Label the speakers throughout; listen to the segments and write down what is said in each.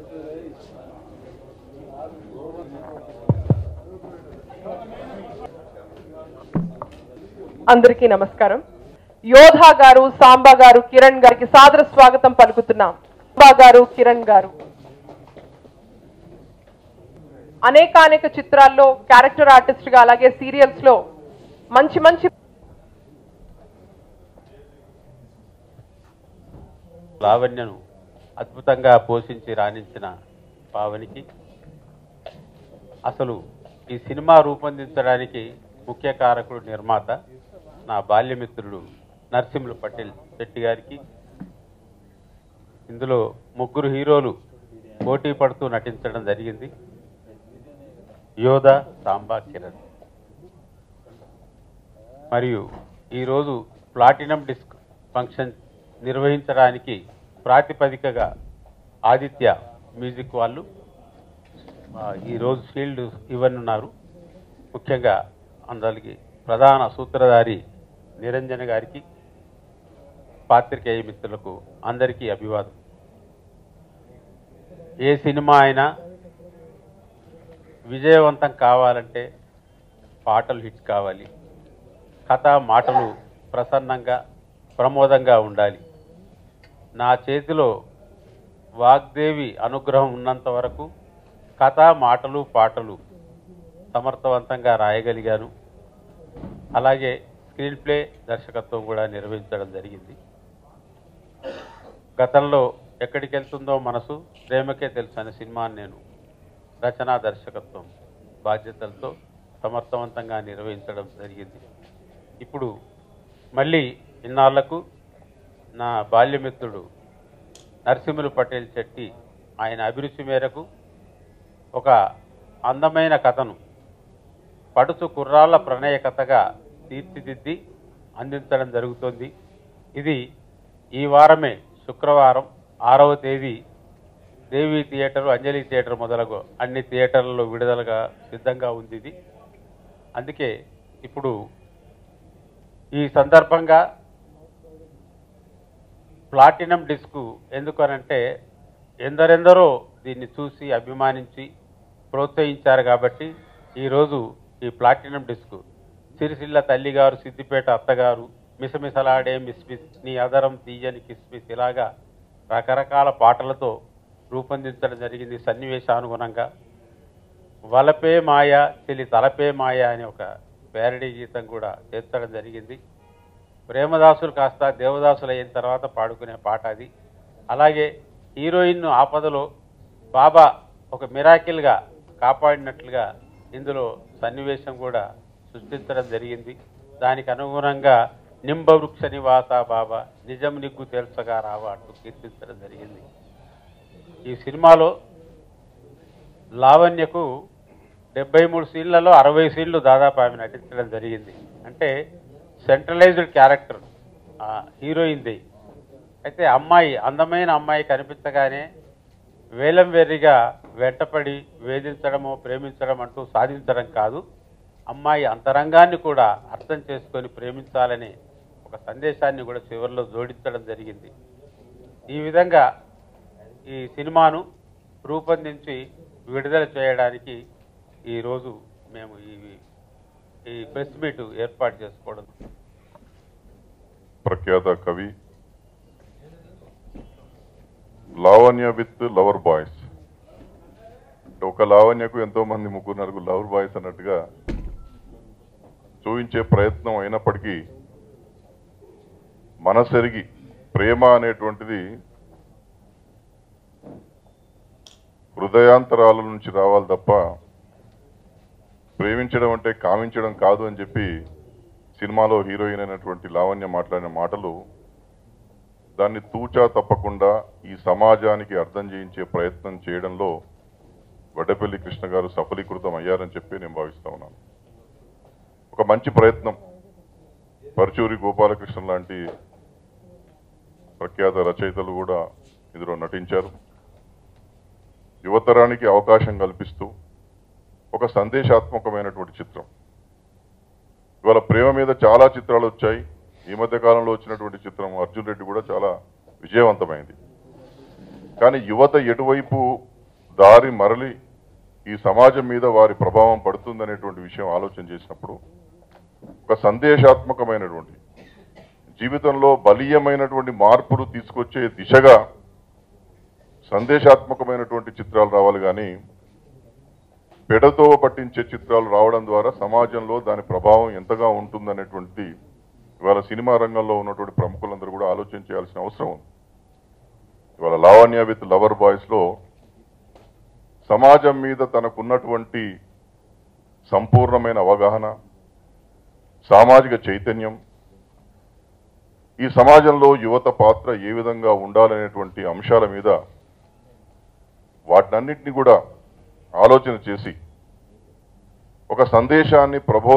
Speaker 1: అందరికీ నమస్కారం యోధా గారు సాంబా గారు కిరణ్ గారికి సాదర స్వాగతం పలుకుతున్నాం సాంబా గారు కిరణ్ గారు అనేకానేక చిత్రాల్లో క్యారెక్టర్ ఆర్టిస్ట్ గా అలాగే సీరియల్స్ లో మంచి మంచి
Speaker 2: లావణ్యను అద్భుతంగా పోషించి రాణించిన పావనికి అసలు ఈ సినిమా రూపొందించడానికి ముఖ్య కారకుడు నిర్మాత నా బాల్యమిత్రుడు నరసింహులు పటేల్ శెట్టి గారికి ఇందులో ముగ్గురు హీరోలు పోటీ పడుతూ నటించడం జరిగింది యోధ సాంబా కిరణ్ మరియు ఈరోజు ప్లాటినం డిస్క్ ఫంక్షన్ నిర్వహించడానికి ప్రాతిపదికగా ఆదిత్య మ్యూజిక్ వాళ్ళు ఆ, ఈరోజు ఫీల్డ్ ఇవ్వనున్నారు ముఖ్యంగా అందరికి ప్రధాన సూత్రధారి నిరంజన్ గారికి పాత్రికేయ మిత్రులకు అందరికీ అభివాదం ఏ సినిమా అయినా విజయవంతం కావాలంటే పాటలు హిట్ కావాలి కథ మాటలు ప్రసన్నంగా ప్రమోదంగా ఉండాలి నా చేతిలో వాగ్దేవి అనుగ్రహం ఉన్నంత వరకు కథ మాటలు పాటలు సమర్థవంతంగా రాయగలిగాను అలాగే స్క్రీన్ ప్లే దర్శకత్వం కూడా నిర్వహించడం జరిగింది గతంలో ఎక్కడికి వెళ్తుందో మనసు ప్రేమకే తెలుసు అనే సినిమాని నేను రచనా దర్శకత్వం బాధ్యతలతో సమర్థవంతంగా నిర్వహించడం జరిగింది ఇప్పుడు మళ్ళీ ఇన్నాళ్లకు నా బాల్యమిత్రుడు నరసింహులు పటేల్ చెట్టి ఆయన అభిరుచి మేరకు ఒక అందమైన కథను పడుచు కుర్రాళ్ళ ప్రణయ కథగా తీర్చిదిద్ది అందించడం జరుగుతుంది ఇది ఈ వారమే శుక్రవారం ఆరవ తేదీ దేవి థియేటర్ అంజలి థియేటర్ మొదలగు అన్ని థియేటర్లలో విడుదలగా సిద్ధంగా ఉంది ఇది అందుకే ఇప్పుడు ఈ సందర్భంగా ప్లాటినం డిస్క్ ఎందుకనంటే ఎందరెందరో దీన్ని చూసి అభిమానించి ప్రోత్సహించారు కాబట్టి ఈరోజు ఈ ప్లాటినం డిస్క్ సిరిసిల్ల తల్లిగారు సిద్దిపేట అత్తగారు మిసమిసలాడే మిస్మిస్ నీ అదరం తీయని కిస్మిస్ ఇలాగా రకరకాల పాటలతో రూపొందించడం జరిగింది సన్నివేశానుగుణంగా వలపే మాయ చెలి తలపే మాయ అనే ఒక పేరడీ గీతం కూడా చేర్చడం జరిగింది ప్రేమదాసులు కాస్త దేవదాసులు అయిన తర్వాత పాడుకునే పాట అది అలాగే హీరోయిన్ ఆపదలో బాబా ఒక మిరాకిల్గా కాపాడినట్లుగా ఇందులో సన్నివేశం కూడా సృష్టించడం జరిగింది దానికి అనుగుణంగా నింబవృక్ష నివాస బాబా నిజం నిగ్గు తేల్చగా రావా అంటూ కీర్తించడం జరిగింది ఈ సినిమాలో లావణ్యకు డెబ్బై మూడు సీన్లలో అరవై సీన్లు దాదాపు ఆమె నటించడం జరిగింది అంటే సెంట్రలైజ్డ్ క్యారెక్టర్ హీరోయిన్ది అయితే అమ్మాయి అందమైన అమ్మాయి కనిపించగానే వేలం వెర్రిగా వెంటపడి వేధించడమో ప్రేమించడం అంటూ సాధించడం కాదు అమ్మాయి అంతరంగాన్ని కూడా అర్థం చేసుకొని ప్రేమించాలనే ఒక సందేశాన్ని కూడా చివరిలో జోడించడం జరిగింది ఈ విధంగా ఈ సినిమాను రూపొందించి విడుదల చేయడానికి ఈరోజు మేము ఈ ఈ ప్రెస్ మీట్ ఏర్పాటు చేసుకోవడం
Speaker 3: ప్రఖ్యాత కవి లావణ్య విత్ లవర్ బాయ్స్ అంటే ఒక లావణ్యకు ఎంతో మంది ముగ్గురు నలుగురు లవర్ బాయ్స్ అన్నట్టుగా చూపించే ప్రయత్నం అయినప్పటికీ మనసెరిగి ప్రేమ అనేటువంటిది హృదయాంతరాల నుంచి రావాలి తప్ప ప్రేమించడం అంటే కామించడం కాదు అని చెప్పి సినిమాలో హీరోయిన్ అయినటువంటి లావణ్య మాట్లాడిన మాటలు దాన్ని తూచా తప్పకుండా ఈ సమాజానికి అర్థం చేయించే ప్రయత్నం చేయడంలో వడ్డపల్లి కృష్ణ గారు సఫలీకృతం అయ్యారని చెప్పి నేను భావిస్తా ఉన్నాను ఒక మంచి ప్రయత్నం పరచూరి గోపాలకృష్ణ లాంటి ప్రఖ్యాత రచయితలు కూడా ఇందులో నటించారు యువతరానికి అవకాశం కల్పిస్తూ ఒక సందేశాత్మకమైనటువంటి చిత్రం ఇవాళ ప్రేమ మీద చాలా చిత్రాలు వచ్చాయి ఈ మధ్య కాలంలో వచ్చినటువంటి చిత్రం అర్జున్ రెడ్డి కూడా చాలా విజయవంతమైంది కానీ యువత ఎటువైపు దారి మరలి ఈ సమాజం మీద వారి ప్రభావం పడుతుందనేటువంటి విషయం ఆలోచన చేసినప్పుడు ఒక సందేశాత్మకమైనటువంటి జీవితంలో బలీయమైనటువంటి మార్పులు తీసుకొచ్చే దిశగా సందేశాత్మకమైనటువంటి చిత్రాలు రావాలి కానీ పెడతో పట్టించే చిత్రాలు రావడం ద్వారా సమాజంలో దాని ప్రభావం ఎంతగా ఉంటుందనేటువంటిది ఇవాళ సినిమా రంగంలో ఉన్నటువంటి ప్రముఖులందరూ కూడా ఆలోచన చేయాల్సిన అవసరం ఉంది ఇవాళ లావణ్య విత్ లవర్ బాయ్స్ లో సమాజం మీద తనకున్నటువంటి సంపూర్ణమైన అవగాహన సామాజిక చైతన్యం ఈ సమాజంలో యువత పాత్ర ఏ విధంగా ఉండాలనేటువంటి అంశాల మీద వాటినన్నింటినీ కూడా ఆలోచన చేసి ఒక సందేశాన్ని ప్రబో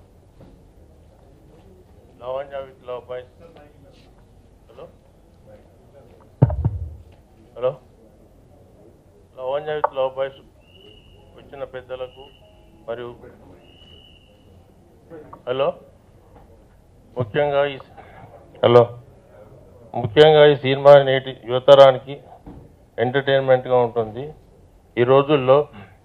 Speaker 4: Lavanya with love boys hello hello Lavanya with love boys వచ్చిన పెద్దలకు మరియు హలో ముఖ్యంగా ఈ హలో ముఖ్యంగా ఈ సినిమా నేటి యువతరానికి ఎంటర్టైన్మెంట్గా ఉంటుంది ఈ రోజుల్లో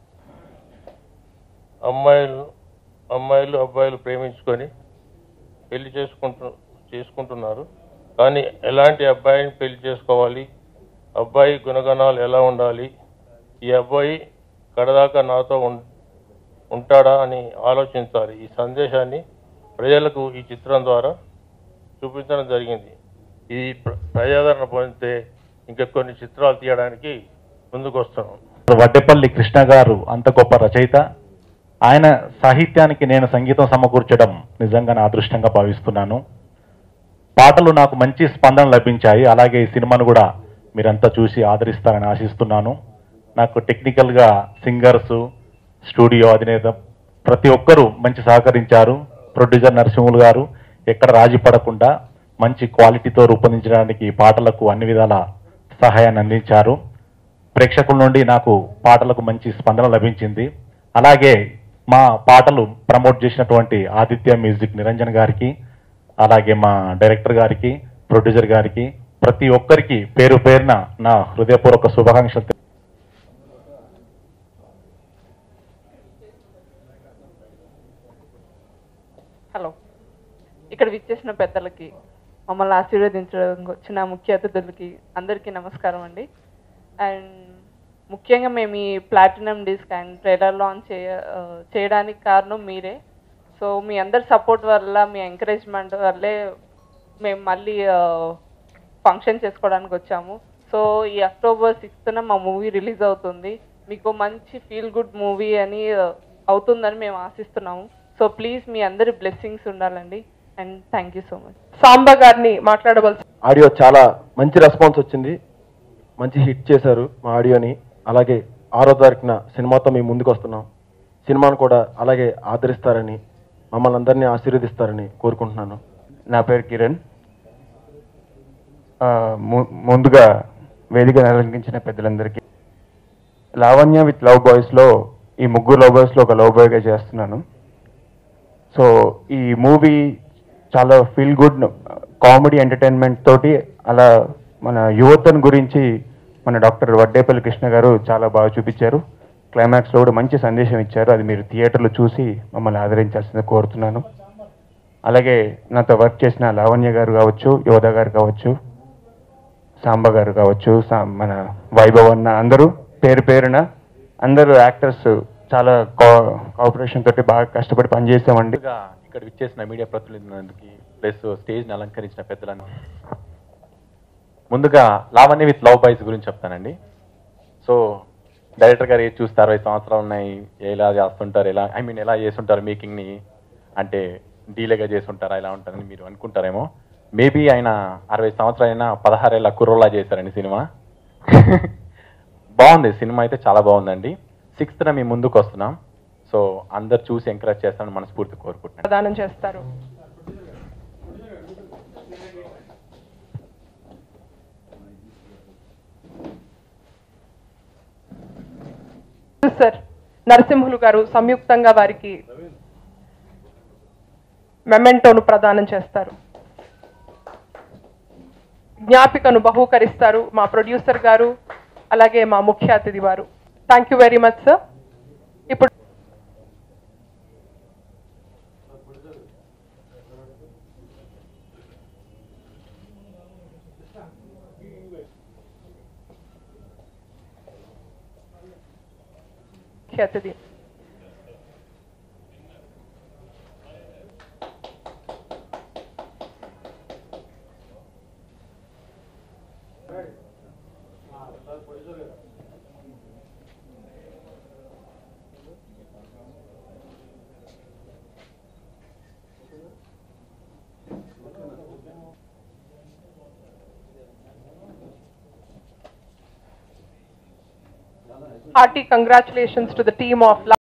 Speaker 4: అమ్మాయిలు అమ్మాయిలు అబ్బాయిలు ప్రేమించుకొని పెళ్లి చేసుకుంటు చేసుకుంటున్నారు కానీ ఎలాంటి అబ్బాయిని పెళ్లి చేసుకోవాలి అబ్బాయి గుణగణాలు ఎలా ఉండాలి ఈ అబ్బాయి కడదాకా నాతో ఉం- ఉంటాడా అని ఆలోచించాలి ఈ సందేశాన్ని ప్రజలకు ఈ చిత్రం ద్వారా చూపించడం జరిగింది ఇది ప్ర- ప్రజాదరణ పొందితే ఇంకా కొన్ని చిత్రాలు తీయడానికి ముందుకు వస్తున్నాం
Speaker 5: వడ్డేపల్లి కృష్ణ గారు అంత గొప్ప రచయిత ఆయన సాహిత్యానికి నేను సంగీతం సమకూర్చడం నిజంగా నా అదృష్టంగా భావిస్తున్నాను పాటలు నాకు మంచి స్పందన లభించాయి అలాగే ఈ సినిమాను కూడా మీరంతా చూసి ఆదరిస్తారని ఆశిస్తున్నాను నాకు టెక్నికల్గా సింగర్స్ స్టూడియో అధినేత ప్రతి ఒక్కరూ మంచి సహకరించారు ప్రొడ్యూసర్ నరసింహులు గారు ఎక్కడ రాజీ పడకుండా మంచి క్వాలిటీతో రూపొందించడానికి ఈ పాటలకు అన్ని విధాల సహాయాన్ని అందించారు ప్రేక్షకుల నుండి నాకు పాటలకు మంచి స్పందన లభించింది అలాగే మా పాటలు ప్రమోట్ చేసినటువంటి ఆదిత్య మ్యూజిక్ నిరంజన్ గారికి అలాగే మా డైరెక్టర్ గారికి ప్రొడ్యూసర్ గారికి ప్రతి ఒక్కరికి పేరు పేరున నా హృదయపూర్వక శుభాకాంక్షలు తె-
Speaker 6: హలో ఇక్కడ విచ్చేసిన పెద్దలకి మమ్మల్ని ఆశీర్వదించడం వచ్చిన ముఖ్య అతిథులకి అందరికీ నమస్కారం అండి అండ్ ముఖ్యంగా మేము ఈ platinum disc and trailer launch చేయ ఆ, చేయడానికి కారణం మీరే సో మీ అందరి సపోర్ట్ వల్ల మీ ఎంకరేజ్మెంట్ వల్లే మేము మళ్ళీ ఫంక్షన్ చేసుకోవడానికి వచ్చాము సో ఈ అక్టోబర్ సిక్స్త్న మా మూవీ రిలీజ్ అవుతుంది మీకు మంచి ఫీల్ గుడ్ మూవీ అని ఆ, అవుతుందని మేము ఆశిస్తున్నాము సో ప్లీజ్ మీ అందరి బ్లెస్సింగ్స్ ఉండాలండి and thank you so much
Speaker 1: Samba గారిని మాట్లాడవలసి
Speaker 7: ఆడియో చాలా మంచి రెస్పాన్స్ వచ్చింది మంచి హిట్ చేశారు మా ఆడియోని అలాగే ఆరో తారీఖున సినిమాతో మేము ముందుకు వస్తున్నాం సినిమాను కూడా అలాగే ఆదరిస్తారని మమ్మల్ని అందరినీ ఆశీర్వదిస్తారని కోరుకుంటున్నాను
Speaker 8: నా పేరు కిరణ్ ఆ, ము- ముందుగా వేదిక అలంకరించిన పెద్దలందరికీ లావణ్య విత్ లవ్ బాయ్స్లో ఈ ముగ్గురు లవ్ బాయ్స్లో ఒక లవ్ బాయ్గా చేస్తున్నాను సో ఈ మూవీ చాలా ఫీల్ గుడ్ కామెడీ ఎంటర్టైన్మెంట్ తోటి అలా మన యువతను గురించి మన డాక్టర్ వడ్డేపల్లి కృష్ణ గారు చాలా బాగా చూపించారు క్లైమాక్స్లో కూడా మంచి సందేశం ఇచ్చారు అది మీరు థియేటర్లో చూసి మమ్మల్ని ఆదరించాల్సింది కోరుతున్నాను అలాగే నాతో వర్క్ చేసిన లావణ్య గారు కావచ్చు యోధ గారు కావచ్చు సాంబ గారు కావచ్చు సా- మన వైభవ్ అన్న అందరూ పేరు పేరున అందరూ యాక్టర్స్ చాలా కోఆపరేషన్ తోటి బాగా కష్టపడి పనిచేసామండి
Speaker 5: ముందుగా ఇక్కడ విచ్చేసిన మీడియా ప్రతినిధులందరికీ ప్లస్ స్టేజ్ని అలంకరించిన పెద్దలను ముందుగా లావణ్య విత్ లవ్ బాయ్స్ గురించి చెప్తానండి సో డైరెక్టర్ గారు ఏది చూస్తే అరవై సంవత్సరాలు ఉన్నాయి ఎలా చేస్తుంటారు ఎలా ఐ మీన్ ఎలా చేస్తుంటారు మేకింగ్ని అంటే డీలేగా చేస్తుంటారా ఎలా ఉంటారని మీరు అనుకుంటారేమో మేబీ ఆయన అరవై సంవత్సరాలైనా పదహారేళ్ళ కుర్రోలా చేశారండి సినిమా బాగుంది సినిమా అయితే చాలా బాగుందండి సిక్స్త్న మీ ముందుకు వస్తున్నాం సో అందరు చూసి ఎంకరేజ్ చేస్తారని మనస్ఫూర్తి కోరుకుంటున్నాను
Speaker 1: ప్రదానం చేస్తారు సార్ నరసింహులు గారు సంయుక్తంగా వారికి మెమెంటోను ప్రదానం చేస్తారు జ్ఞాపికను బహూకరిస్తారు మా ప్రొడ్యూసర్ గారు అలాగే మా ముఖ్య అతిథి వారు thank you very much sir ఇప్పుడు ముఖ్య అతిథి hearty congratulations to the team of